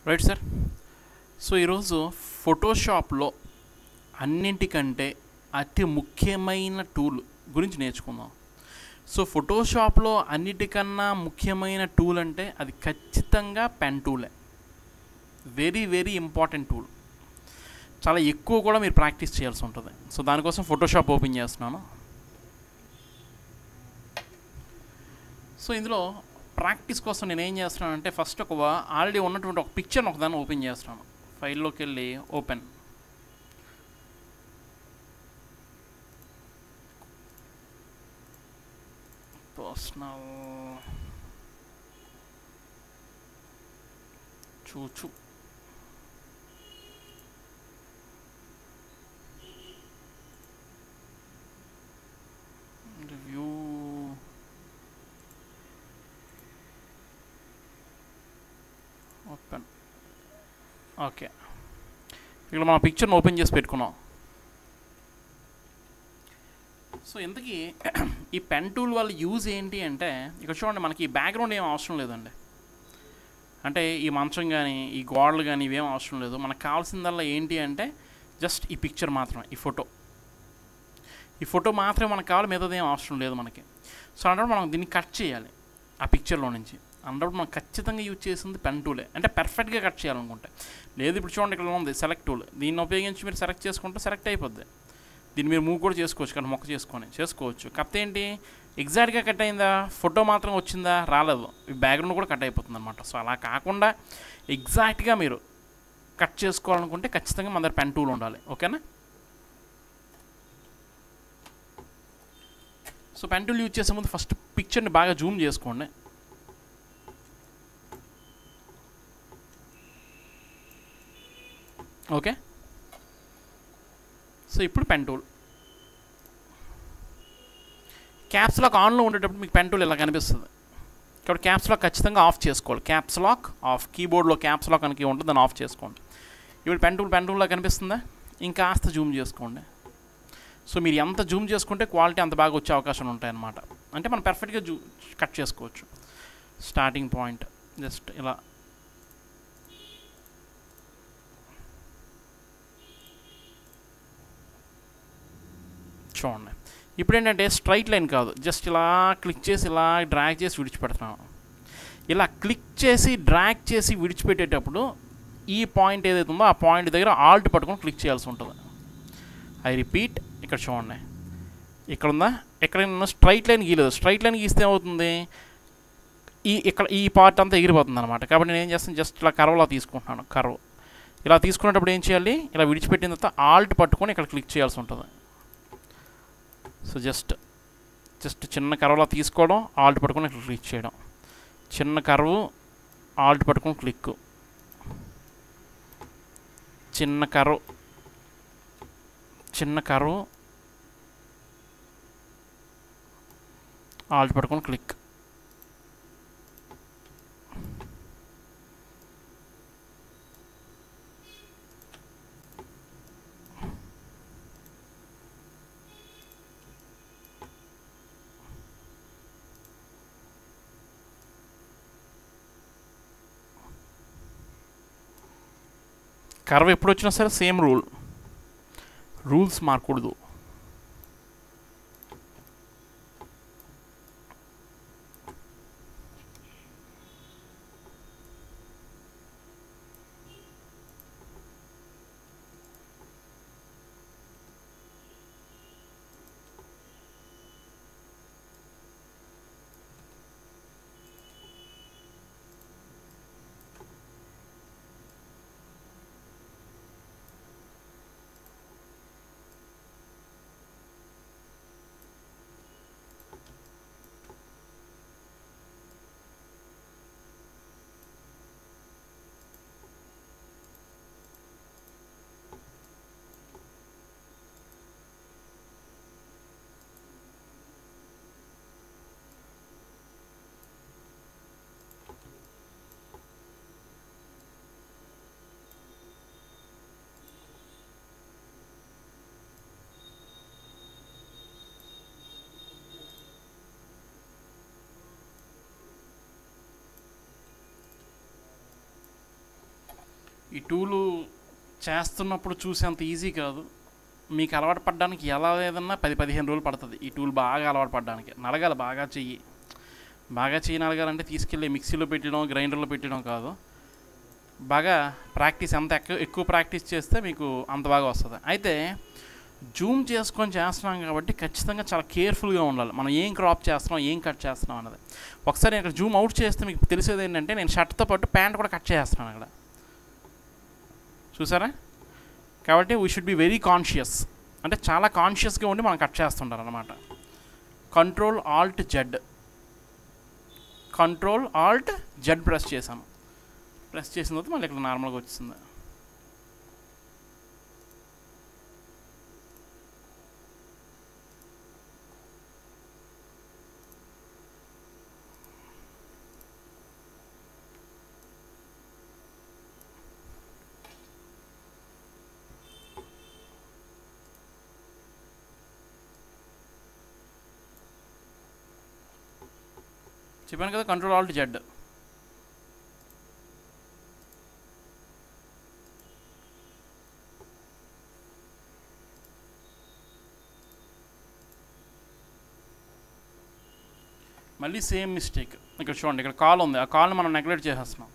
right sir so ఈరోజు ఫోటోషాప్లో అన్నింటికంటే అతి ముఖ్యమైన టూల్ గురించి నేర్చుకుందాం సో ఫోటోషాప్లో అన్నిటికన్నా ముఖ్యమైన టూల్ అంటే అది ఖచ్చితంగా పెన్ టూలే వెరీ వెరీ ఇంపార్టెంట్ టూల్ చాలా ఎక్కువ కూడా మీరు ప్రాక్టీస్ చేయాల్సి ఉంటుంది సో దానికోసం ఫోటోషాప్ ఓపెన్ చేస్తున్నాను సో ఇందులో ప్రాక్టీస్ కోసం నేను ఏం చేస్తున్నానంటే ఫస్ట్ ఒక ఆల్రెడీ ఉన్నటువంటి ఒక పిక్చర్ని ఒకదాన్ని ఓపెన్ చేస్తున్నాను ఫైల్లోకి వెళ్ళి ఓపెన్ పర్సనల్ చూచు రివ్యూ ఓపెన్ ఓకే ఇక్కడ మన పిక్చర్ని ఓపెన్ చేసి పెట్టుకున్నాం సో ఇంతకీ ఈ పెన్ టూల్ వల్ల యూజ్ ఏంటి అంటే ఇక్కడ చూడండి మనకి ఈ బ్యాక్గ్రౌండ్ ఏం అవసరం లేదండి అంటే ఈ మంచం కానీ ఈ గోడలు కానీ ఇవేం అవసరం లేదు మనకు కావాల్సిందల్లా ఏంటి అంటే జస్ట్ ఈ పిక్చర్ మాత్రమే ఈ ఫోటో ఈ ఫోటో మాత్రమే మనకు కావాలి మిగతాది ఏం అవసరం లేదు మనకి సో అంటే మనం దీన్ని కట్ చేయాలి ఆ పిక్చర్లో నుంచి అన్నప్పుడు మనం ఖచ్చితంగా యూజ్ చేసింది పెన్ టూలే అంటే పర్ఫెక్ట్గా కట్ చేయాలనుకుంటే లేదు ఇప్పుడు చూడండి ఇక్కడ ఉంది సెలెక్ట్ టూల్ దీన్ని ఉపయోగించి మీరు సెలెక్ట్ చేసుకుంటే సెలెక్ట్ అయిపోద్ది దీన్ని మీరు మూవ్ కూడా చేసుకోవచ్చు కానీ మొక్క చేసుకొని చేసుకోవచ్చు కాకపోతే ఏంటి ఎగ్జాక్ట్గా కట్ అయిందా ఫోటో మాత్రం వచ్చిందా రాలేదు ఈ బ్యాక్గ్రౌండ్ కూడా కట్ అయిపోతుంది అనమాట సో అలా కాకుండా ఎగ్జాక్ట్గా మీరు కట్ చేసుకోవాలనుకుంటే ఖచ్చితంగా మన దగ్గర పెన్ టూల్ ఉండాలి ఓకేనా సో పెన్ టూల్ యూజ్ చేసే ముందు ఫస్ట్ పిక్చర్ని బాగా జూమ్ చేసుకోండి ఓకే సో ఇప్పుడు పెన్ టూల్ క్యాప్స్ లాక్ ఆన్లో ఉండేటప్పుడు మీకు పెన్ టూల్ ఇలా కనిపిస్తుంది కాబట్టి క్యాప్స్ లాక్ ఖచ్చితంగా ఆఫ్ చేసుకోవాలి క్యాప్స్ లాక్ ఆఫ్ కీబోర్డ్లో క్యాప్స్ లాక్ అని ఉంటుంది దాన్ని ఆఫ్ చేసుకోండి ఇప్పుడు పెన్ టూల్ పెన్ టూల్లా కనిపిస్తుందా ఇంకా కాస్త జూమ్ చేసుకోండి సో మీరు ఎంత జూమ్ చేసుకుంటే క్వాలిటీ అంత బాగా వచ్చే అవకాశాలు ఉంటాయన్నమాట అంటే మనం పర్ఫెక్ట్గా జూ కట్ చేసుకోవచ్చు స్టార్టింగ్ పాయింట్ జస్ట్ ఇలా చూడండి ఇప్పుడు ఏంటంటే స్ట్రైట్ లైన్ కాదు జస్ట్ ఇలా క్లిక్ చేసి ఇలా డ్రాగ్ చేసి విడిచిపెడుతున్నాను ఇలా క్లిక్ చేసి డ్రాగ్ చేసి విడిచిపెట్టేటప్పుడు ఈ పాయింట్ ఏదైతే ఉందో ఆ పాయింట్ దగ్గర ఆల్ట్ పట్టుకొని క్లిక్ చేయాల్సి ఉంటుంది ఐ రిపీట్ ఇక్కడ చూడండి ఇక్కడ ఉందా ఇక్కడ నేను స్ట్రైట్ లైన్ గీయలేదు స్ట్రైట్ లైన్ గీస్తే ఏమవుతుంది ఈ ఇక్కడ ఈ పార్ట్ అంతా ఎగిరిపోతుంది అనమాట కాబట్టి నేను ఏం చేస్తాను జస్ట్ ఇలా కర్వ్లా తీసుకుంటున్నాను కర్వ్ ఇలా తీసుకునేటప్పుడు ఏం చేయాలి ఇలా విడిచిపెట్టిన తర్వాత ఆల్ట్ పట్టుకొని ఇక్కడ క్లిక్ చేయాల్సి ఉంటుంది సో జస్ట్ జస్ట్ చిన్న కర్వ్లా తీసుకోవడం ఆల్ట్ పట్టుకొని ఇక్కడ క్లిక్ చేయడం చిన్న కర్వ్ ఆల్ట్ పట్టుకొని క్లిక్ చిన్న కర్వ్ చిన్న కర్వ్ ఆల్ట్ పట్టుకొని క్లిక్ కర్వ్ ఎప్పుడు వచ్చినా సరే సేమ్ రూల్ రూల్స్ మారకూడదు ఈ టూలు చేస్తున్నప్పుడు చూసేంత ఈజీ కాదు మీకు అలవాటు పడడానికి ఎలా లేదన్నా పది పదిహేను రోజులు పడుతుంది ఈ టూల్ బాగా అలవాటు పడడానికి నలగాలి బాగా చెయ్యి బాగా చెయ్యి నలగాలంటే తీసుకెళ్ళి మిక్సీలో పెట్టడం గ్రైండర్లో పెట్టడం కాదు బాగా ప్రాక్టీస్ ఎంత ఎక్కువ ఎక్కువ ప్రాక్టీస్ చేస్తే మీకు అంత బాగా వస్తుంది అయితే జూమ్ చేసుకొని చేస్తున్నాం కాబట్టి ఖచ్చితంగా చాలా కేర్ఫుల్గా ఉండాలి మనం ఏం క్రాప్ చేస్తున్నాం ఏం కట్ చేస్తున్నాం అన్నది ఒకసారి నేను ఇక్కడ జూమ్ అవుట్ చేస్తే మీకు తెలిసేది ఏంటంటే నేను షర్ట్తో పాటు ప్యాంట్ కూడా కట్ చేస్తున్నాను అక్కడ చూసారా కాబట్టి we should be very conscious అంటే చాలా కాన్షియస్గా ఉండి మనం కట్ చేస్తుంటారు అనమాట control alt Z control alt Z press చేశాను ప్రెస్ చేసిన తర్వాత మళ్ళీ ఇక్కడ నార్మల్గా వచ్చింది చెప్పాను కదా కంట్రోల్ ఆల్ట్ జెడ్ మళ్ళీ సేమ్ మిస్టేక్ ఇక్కడ చూడండి ఇక్కడ కాల్ ఉంది ఆ కాల్ని మనం నెగ్లెక్ట్ చేసేస్తున్నాం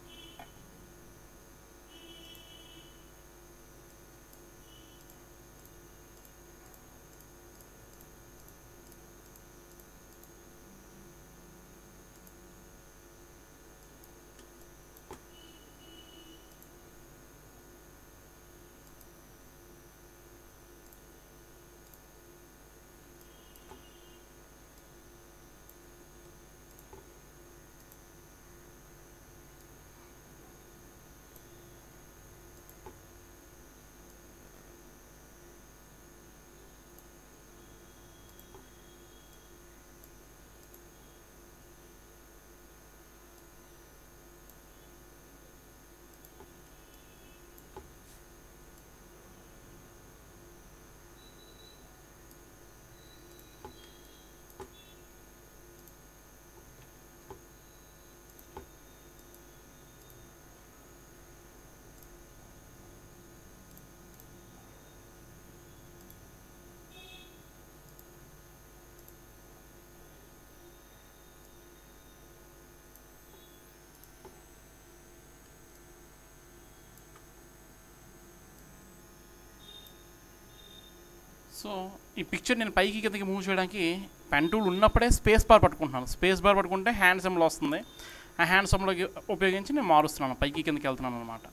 సో ఈ పిక్చర్ నేను పైకి కిందకి మూవ్ చేయడానికి పెన్ టూల్ ఉన్నప్పుడే స్పేస్ బార్ పట్టుకుంటున్నాను స్పేస్ బార్ పట్టుకుంటే హ్యాండ్ సెమ్లో వస్తుంది ఆ హ్యాండ్ సెమ్లోకి ఉపయోగించి నేను మారుస్తున్నాను పైకి కిందకి వెళ్తున్నాను అనమాట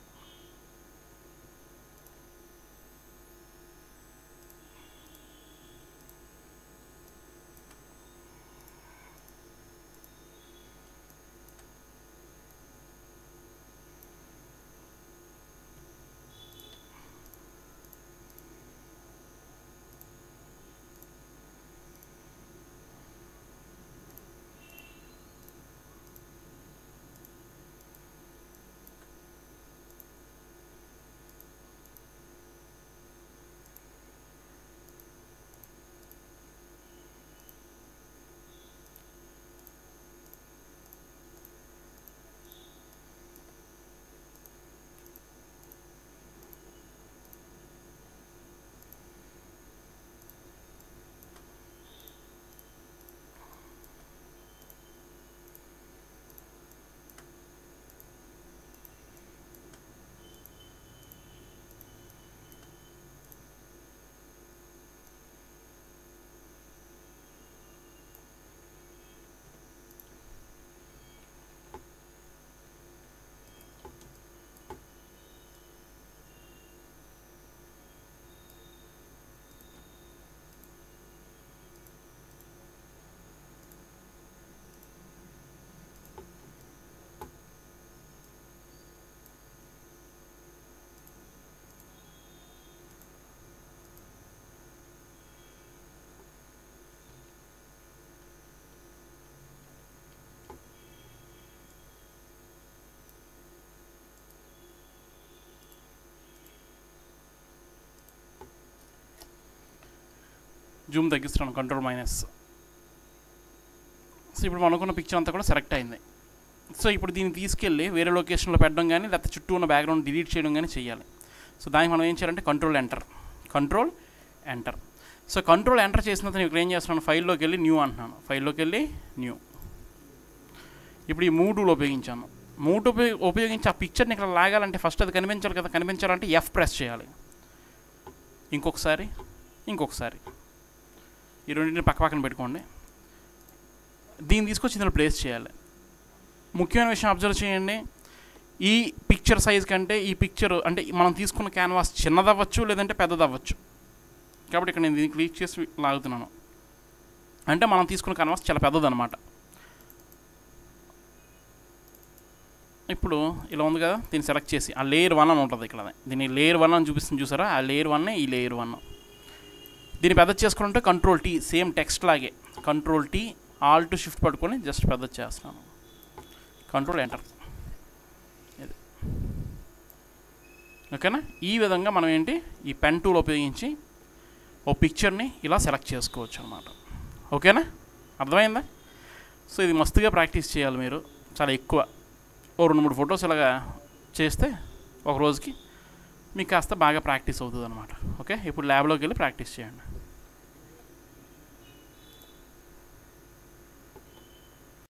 జూమ్ తగ్గిస్తున్నాను కంట్రోల్ మైనస్ సో ఇప్పుడు మనం అనుకున్న పిక్చర్ అంతా కూడా సెలెక్ట్ అయింది సో ఇప్పుడు దీన్ని తీసుకెళ్ళి వేరే లొకేషన్లో పెట్టడం కానీ లేకపోతే చుట్టూ ఉన్న బ్యాక్గ్రౌండ్ డిలీట్ చేయడం కానీ చేయాలి సో దానికి మనం ఏం చేయాలంటే control enter control enter so control enter చేసిన తర్వాత ఇక్కడ ఏం చేస్తున్నాను ఫైల్లోకి వెళ్ళి న్యూ అంటున్నాను ఫైల్లోకి వెళ్ళి న్యూ ఇప్పుడు ఈ మూడులో ఉపయోగించాను మూడు ఉపయోగ ఉపయోగించి ఆ పిక్చర్ని ఇక్కడ లాగాలంటే ఫస్ట్ అది కనిపించాలి కదా కనిపించాలంటే ఎఫ్ ప్రెస్ చేయాలి ఇంకొకసారి ఇంకొకసారి ఈ రెండింటిని పక్క పక్కన పెట్టుకోండి దీన్ని తీసుకొచ్చి ఇందులో ప్లేస్ చేయాలి ముఖ్యమైన విషయం అబ్జర్వ్ చేయండి ఈ పిక్చర్ సైజ్ కంటే ఈ పిక్చర్ అంటే మనం తీసుకున్న క్యాన్వాస్ చిన్నదవ్వచ్చు లేదంటే పెద్దదవ్వచ్చు కాబట్టి ఇక్కడ నేను దీన్ని క్లిక్ చేసి లాగుతున్నాను అంటే మనం తీసుకున్న క్యాన్వాస్ చాలా పెద్దదన్నమాట ఇప్పుడు ఇలా ఉంది కదా దీన్ని సెలెక్ట్ చేసి ఆ లేయర్ వన్ అని ఉంటుంది ఇక్కడ దీన్ని లేయర్ వన్ అని చూపిస్తుంది చూసారా ఆ లేయర్ వన్ ఈ లేయర్ వన్ దీన్ని పెద్ద చేసుకోవాలంటే కంట్రోల్ టీ సేమ్ టెక్స్ట్ లాగే control T alt shift పట్టుకొని జస్ట్ పెద్ద చేస్తున్నాను కంట్రోల్ ఎంటర్ ఇది ఓకేనా ఈ విధంగా మనం ఏంటి ఈ పెన్ టూల్ ఉపయోగించి ఓ పిక్చర్ని ఇలా సెలెక్ట్ చేసుకోవచ్చు అనమాట ఓకేనా అర్థమైందా సో ఇది మస్తుగా ప్రాక్టీస్ చేయాలి మీరు చాలా ఎక్కువ ఓ రెండు మూడు ఫొటోస్ ఇలాగా చేస్తే ఒక రోజుకి మీకు కాస్త బాగా ప్రాక్టీస్ అవుతుంది అనమాట ఓకే ఇప్పుడు ల్యాబ్లోకి వెళ్ళి ప్రాక్టీస్ చేయండి